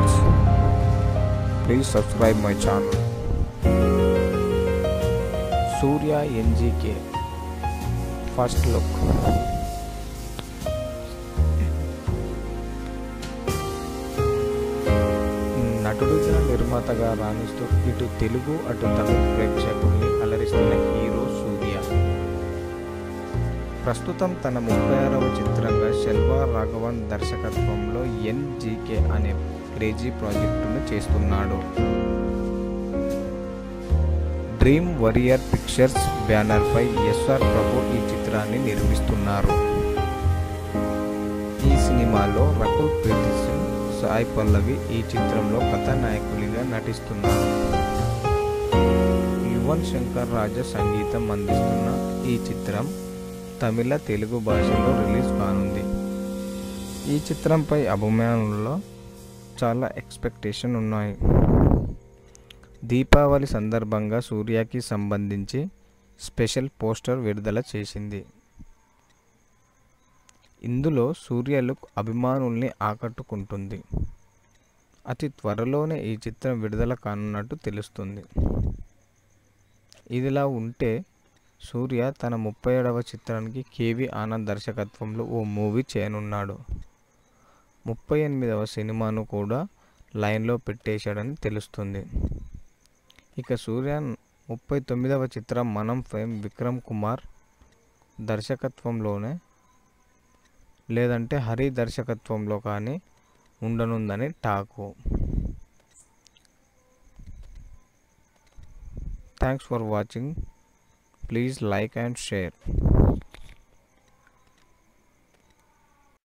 viewers. Please subscribe my channel. Surya NGK First look. నటుడిగా నిర్మాతగా రాణిస్తూ ఇటు తెలుగు అటు తమిళ ప్రేక్షకుల్ని అలరిస్తున్న హీరో సూర్య ప్రస్తుతం తన ముప్పై ఆరవ చిత్రంగా శెల్వా రాఘవన్ దర్శకత్వంలో ఎన్జీకే అనే క్రేజీ ప్రాజెక్టును చేస్తున్నాడు డ్రీమ్ వరియర్ పిక్చర్స్ బ్యానర్పై ఎస్ఆర్ ప్రభు ఈ చిత్రాన్ని నిర్మిస్తున్నారు ఈ సినిమాలో రకుల్ ప్రీత్ సింగ్ సాయి పల్లవి ఈ చిత్రంలో కథానాయకులుగా నటిస్తున్నారు యువన్ శంకర్ రాజా సంగీతం అందిస్తున్న ఈ చిత్రం తమిళ తెలుగు భాషలో రిలీజ్ కానుంది ఈ చిత్రంపై అభిమానుల్లో చాలా ఎక్స్పెక్టేషన్ ఉన్నాయి దీపావళి సందర్భంగా సూర్యకి సంబంధించి స్పెషల్ పోస్టర్ విడుదల చేసింది ఇందులో సూర్య లుక్ అభిమానుల్ని ఆకట్టుకుంటుంది అతి త్వరలోనే ఈ చిత్రం విడుదల కానున్నట్టు తెలుస్తుంది ఇదిలా ఉంటే సూర్య తన ముప్పై ఏడవ చిత్రానికి కేవి ఆనంద్ దర్శకత్వంలో ఓ మూవీ చేయనున్నాడు ముప్పై ఎనిమిదవ సినిమాను కూడా లైన్లో పెట్టేశాడని తెలుస్తుంది ఇక సూర్య ముప్పై తొమ్మిదవ చిత్రం మనం ఫేమ్ విక్రమ్ కుమార్ దర్శకత్వంలోనే లేదంటే హరి దర్శకత్వంలో కానీ ఉండనుందని talk thanks for watching please like and share